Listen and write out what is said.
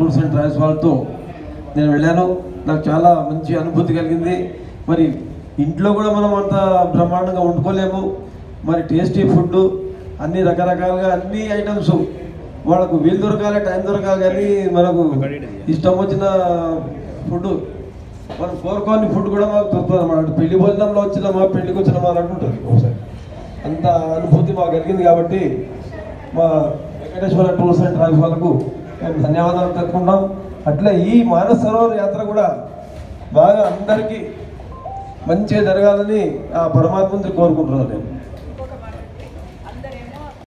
tours and travels వాళ్ళతో నేను వెళ్ళాను నాకు చాలా మంచి అనుభూతి కలిగింది మరి ఇంట్లో కూడా మనం అంత బ్రహ్మాండంగా వండుకోలేము మరి టేస్టీ ఫుడ్ అన్ని రకరకాలుగా అన్ని ఐటమ్స్ వాళ్ళకు వీలు దొరకాలి టైం దొరకాలి కానీ మనకు ఇష్టం వచ్చిన ఫుడ్ మనం కోరుకోని ఫుడ్ కూడా మాకు దొరుకుతుంది అన్నమాట పెళ్లి భోజనంలో వచ్చినామా పెళ్లికి వచ్చినామా అని అంటుంటుంది ఒకసారి అంత అనుభూతి మాకు కలిగింది కాబట్టి మా వెంకటేశ్వర టూర్స్ అండ్ ట్రావెల్స్ వాళ్ళకు మేము ధన్యవాదాలు తెలుపుకుంటాం అట్లే ఈ మానస సరోవర్ యాత్ర కూడా బాగా అందరికీ మంచిగా జరగాలని ఆ పరమాత్మని కోరుకుంటున్నాను నేను